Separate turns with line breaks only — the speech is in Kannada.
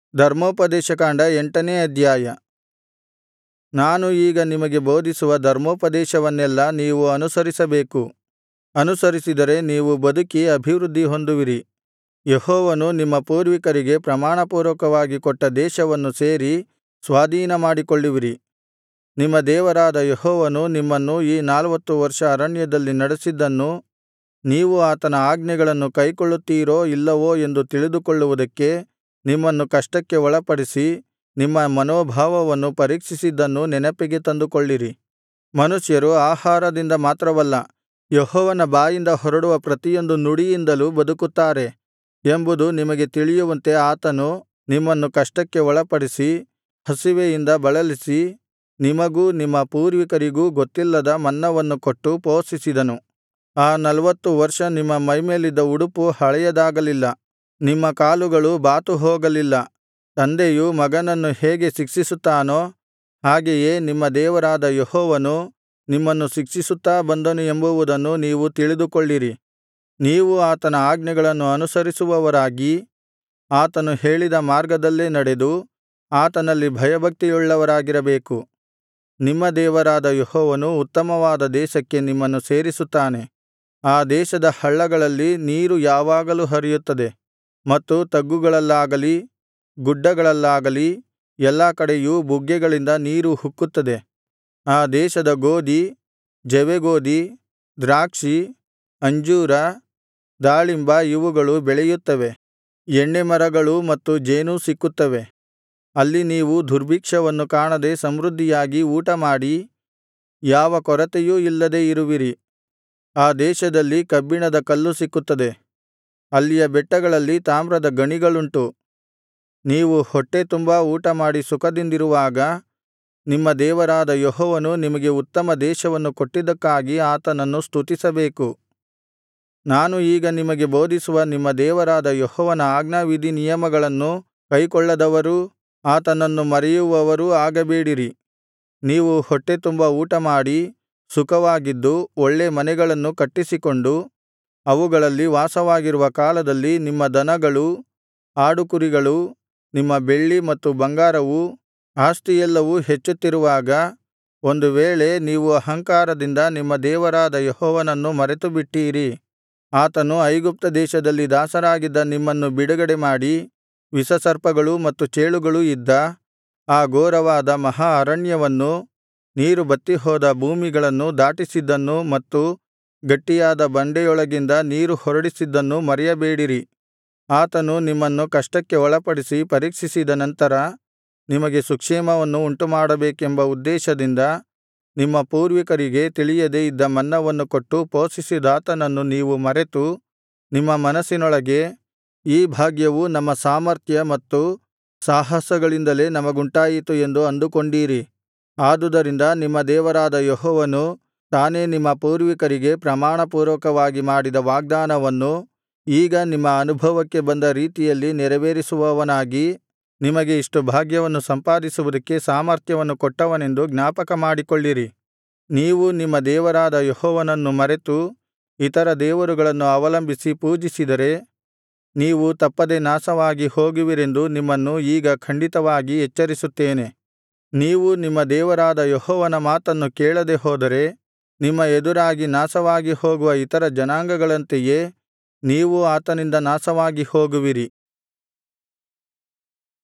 ಧರ್ಮೋಪದೇಶಕಾಂಡ ಎಂಟನೇ ಅಧ್ಯಾಯ ನಾನು ಈಗ ನಿಮಗೆ ಬೋಧಿಸುವ ಧರ್ಮೋಪದೇಶವನ್ನೆಲ್ಲಾ ನೀವು ಅನುಸರಿಸಬೇಕು ಅನುಸರಿಸಿದರೆ ನೀವು ಬದುಕಿ ಅಭಿವೃದ್ಧಿ ಹೊಂದುವಿರಿ ಯೆಹೋವನು ನಿಮ್ಮ ಪೂರ್ವಿಕರಿಗೆ ಪ್ರಮಾಣಪೂರ್ವಕವಾಗಿ ಕೊಟ್ಟ ದೇಶವನ್ನು ಸೇರಿ ಸ್ವಾಧೀನಮಾಡಿಕೊಳ್ಳುವಿರಿ ನಿಮ್ಮ ದೇವರಾದ ಯೆಹೋವನು ನಿಮ್ಮನ್ನು ಈ ನಲ್ವತ್ತು ವರ್ಷ ಅರಣ್ಯದಲ್ಲಿ ನಡೆಸಿದ್ದನ್ನು ನೀವು ಆತನ ಆಜ್ಞೆಗಳನ್ನು ಕೈಕೊಳ್ಳುತ್ತೀರೋ ಇಲ್ಲವೋ ಎಂದು ತಿಳಿದುಕೊಳ್ಳುವುದಕ್ಕೆ ನಿಮ್ಮನ್ನು ಕಷ್ಟಕ್ಕೆ ಒಳಪಡಿಸಿ ನಿಮ್ಮ ಮನೋಭಾವವನ್ನು ಪರೀಕ್ಷಿಸಿದ್ದನ್ನು ನೆನಪಿಗೆ ತಂದುಕೊಳ್ಳಿರಿ ಮನುಷ್ಯರು ಆಹಾರದಿಂದ ಮಾತ್ರವಲ್ಲ ಯೆಹೋವನ ಬಾಯಿಂದ ಹೊರಡುವ ಪ್ರತಿಯೊಂದು ನುಡಿಯಿಂದಲೂ ಬದುಕುತ್ತಾರೆ ಎಂಬುದು ನಿಮಗೆ ತಿಳಿಯುವಂತೆ ಆತನು ನಿಮ್ಮನ್ನು ಕಷ್ಟಕ್ಕೆ ಒಳಪಡಿಸಿ ಹಸಿವೆಯಿಂದ ಬಳಲಿಸಿ ನಿಮಗೂ ನಿಮ್ಮ ಪೂರ್ವಿಕರಿಗೂ ಗೊತ್ತಿಲ್ಲದ ಮನ್ನವನ್ನು ಕೊಟ್ಟು ಪೋಷಿಸಿದನು ಆ ನಲ್ವತ್ತು ವರ್ಷ ನಿಮ್ಮ ಮೈಮೇಲಿದ್ದ ಉಡುಪು ಹಳೆಯದಾಗಲಿಲ್ಲ ನಿಮ್ಮ ಕಾಲುಗಳು ಬಾತುಹೋಗಲಿಲ್ಲ ತಂದೆಯು ಮಗನನ್ನು ಹೇಗೆ ಶಿಕ್ಷಿಸುತ್ತಾನೋ ಹಾಗೆಯೇ ನಿಮ್ಮ ದೇವರಾದ ಯೆಹೋವನು ನಿಮ್ಮನ್ನು ಶಿಕ್ಷಿಸುತ್ತಾ ಬಂದನು ಎಂಬುವುದನ್ನು ನೀವು ತಿಳಿದುಕೊಳ್ಳಿರಿ ನೀವು ಆತನ ಆಜ್ಞೆಗಳನ್ನು ಅನುಸರಿಸುವವರಾಗಿ ಆತನು ಹೇಳಿದ ಮಾರ್ಗದಲ್ಲೇ ನಡೆದು ಆತನಲ್ಲಿ ಭಯಭಕ್ತಿಯುಳ್ಳವರಾಗಿರಬೇಕು ನಿಮ್ಮ ದೇವರಾದ ಯೆಹೋವನು ಉತ್ತಮವಾದ ದೇಶಕ್ಕೆ ನಿಮ್ಮನ್ನು ಸೇರಿಸುತ್ತಾನೆ ಆ ದೇಶದ ಹಳ್ಳಗಳಲ್ಲಿ ನೀರು ಯಾವಾಗಲೂ ಹರಿಯುತ್ತದೆ ಮತ್ತು ತಗ್ಗುಗಳಲ್ಲಾಗಲಿ ಗುಡ್ಡಗಳಲ್ಲಾಗಲಿ ಎಲ್ಲಾ ಕಡೆಯೂ ಬುಗ್ಗೆಗಳಿಂದ ನೀರು ಉಕ್ಕುತ್ತದೆ ಆ ದೇಶದ ಗೋದಿ ಜವೆಗೋದಿ ದ್ರಾಕ್ಷಿ ಅಂಜೂರ ದಾಳಿಂಬ ಇವುಗಳು ಬೆಳೆಯುತ್ತವೆ ಎಣ್ಣೆಮರಗಳೂ ಮತ್ತು ಜೇನೂ ಸಿಕ್ಕುತ್ತವೆ ಅಲ್ಲಿ ನೀವು ದುರ್ಭಿಕ್ಷವನ್ನು ಕಾಣದೆ ಸಮೃದ್ಧಿಯಾಗಿ ಊಟಮಾಡಿ ಯಾವ ಕೊರತೆಯೂ ಇಲ್ಲದೆ ಇರುವಿರಿ ಆ ದೇಶದಲ್ಲಿ ಕಬ್ಬಿಣದ ಕಲ್ಲು ಸಿಕ್ಕುತ್ತದೆ ಅಲ್ಲಿಯ ಬೆಟ್ಟಗಳಲ್ಲಿ ತಾಮ್ರದ ಗಣಿಗಳುಂಟು ನೀವು ಹೊಟ್ಟೆ ತುಂಬಾ ಊಟಮಾಡಿ ಸುಖದಿಂದಿರುವಾಗ ನಿಮ್ಮ ದೇವರಾದ ಯೆಹೋವನು ನಿಮಗೆ ಉತ್ತಮ ದೇಶವನ್ನು ಕೊಟ್ಟಿದ್ದಕ್ಕಾಗಿ ಆತನನ್ನು ಸ್ತುತಿಸಬೇಕು ನಾನು ಈಗ ನಿಮಗೆ ಬೋಧಿಸುವ ನಿಮ್ಮ ದೇವರಾದ ಯೆಹೋವನ ಆಜ್ಞಾವಿಧಿನಿಯಮಗಳನ್ನು ಕೈಕೊಳ್ಳದವರೂ ಆತನನ್ನು ಮರೆಯುವವರೂ ಆಗಬೇಡಿರಿ ನೀವು ಹೊಟ್ಟೆ ತುಂಬಾ ಊಟಮಾಡಿ ಸುಖವಾಗಿದ್ದು ಒಳ್ಳೇ ಮನೆಗಳನ್ನು ಕಟ್ಟಿಸಿಕೊಂಡು ಅವುಗಳಲ್ಲಿ ವಾಸವಾಗಿರುವ ಕಾಲದಲ್ಲಿ ನಿಮ್ಮ ದನಗಳೂ ಆಡುಕುರಿಗಳೂ ನಿಮ್ಮ ಬೆಳ್ಳಿ ಮತ್ತು ಬಂಗಾರವೂ ಆಸ್ತಿಯೆಲ್ಲವೂ ಹೆಚ್ಚುತ್ತಿರುವಾಗ ಒಂದು ವೇಳೆ ನೀವು ಅಹಂಕಾರದಿಂದ ನಿಮ್ಮ ದೇವರಾದ ಯೆಹೋವನನ್ನು ಮರೆತುಬಿಟ್ಟೀರಿ ಆತನು ಐಗುಪ್ತ ದೇಶದಲ್ಲಿ ದಾಸರಾಗಿದ್ದ ನಿಮ್ಮನ್ನು ಬಿಡುಗಡೆಮಾಡಿ ವಿಷಸರ್ಪಗಳೂ ಮತ್ತು ಚೇಳುಗಳೂ ಇದ್ದ ಆ ಘೋರವಾದ ಮಹಾ ಅರಣ್ಯವನ್ನೂ ನೀರು ಬತ್ತಿಹೋದ ಭೂಮಿಗಳನ್ನು ದಾಟಿಸಿದ್ದನ್ನೂ ಮತ್ತು ಗಟ್ಟಿಯಾದ ಬಂಡೆಯೊಳಗಿಂದ ನೀರು ಹೊರಡಿಸಿದ್ದನ್ನೂ ಮರೆಯಬೇಡಿರಿ ಆತನು ನಿಮ್ಮನ್ನು ಕಷ್ಟಕ್ಕೆ ಒಳಪಡಿಸಿ ಪರೀಕ್ಷಿಸಿದ ನಂತರ ನಿಮಗೆ ಸುಕ್ಷೇಮವನ್ನು ಉಂಟುಮಾಡಬೇಕೆಂಬ ಉದ್ದೇಶದಿಂದ ನಿಮ್ಮ ಪೂರ್ವಿಕರಿಗೆ ತಿಳಿಯದೆ ಇದ್ದ ಮನ್ನವನ್ನು ಕೊಟ್ಟು ಪೋಷಿಸಿದಾತನನ್ನು ನೀವು ಮರೆತು ನಿಮ್ಮ ಮನಸ್ಸಿನೊಳಗೆ ಈ ಭಾಗ್ಯವು ನಮ್ಮ ಸಾಮರ್ಥ್ಯ ಮತ್ತು ಸಾಹಸಗಳಿಂದಲೇ ನಮಗುಂಟಾಯಿತು ಎಂದು ಅಂದುಕೊಂಡೀರಿ ಆದುದರಿಂದ ನಿಮ್ಮ ದೇವರಾದ ಯೆಹೋವನು ತಾನೇ ನಿಮ್ಮ ಪೂರ್ವಿಕರಿಗೆ ಪ್ರಮಾಣಪೂರ್ವಕವಾಗಿ ಮಾಡಿದ ವಾಗ್ದಾನವನ್ನು ಈಗ ನಿಮ್ಮ ಅನುಭವಕ್ಕೆ ಬಂದ ರೀತಿಯಲ್ಲಿ ನೆರವೇರಿಸುವವನಾಗಿ ನಿಮಗೆ ಇಷ್ಟು ಭಾಗ್ಯವನ್ನು ಸಂಪಾದಿಸುವುದಕ್ಕೆ ಸಾಮರ್ಥ್ಯವನ್ನು ಕೊಟ್ಟವನೆಂದು ಜ್ಞಾಪಕಮಾಡಿಕೊಳ್ಳಿರಿ ನೀವು ನಿಮ್ಮ ದೇವರಾದ ಯೆಹೋವನನ್ನು ಮರೆತು ಇತರ ದೇವರುಗಳನ್ನು ಅವಲಂಬಿಸಿ ಪೂಜಿಸಿದರೆ ನೀವು ತಪ್ಪದೆ ನಾಶವಾಗಿ ಹೋಗುವಿರೆಂದು ನಿಮ್ಮನ್ನು ಈಗ ಖಂಡಿತವಾಗಿ ಎಚ್ಚರಿಸುತ್ತೇನೆ ನೀವು ನಿಮ್ಮ ದೇವರಾದ ಯೆಹೋವನ ಮಾತನ್ನು ಕೇಳದೆ ಹೋದರೆ ನಿಮ್ಮ ಎದುರಾಗಿ ನಾಶವಾಗಿ ಹೋಗುವ ಇತರ ಜನಾಂಗಗಳಂತೆಯೇ ನೀವೂ ಆತನಿಂದ ನಾಶವಾಗಿ ಹೋಗುವಿರಿ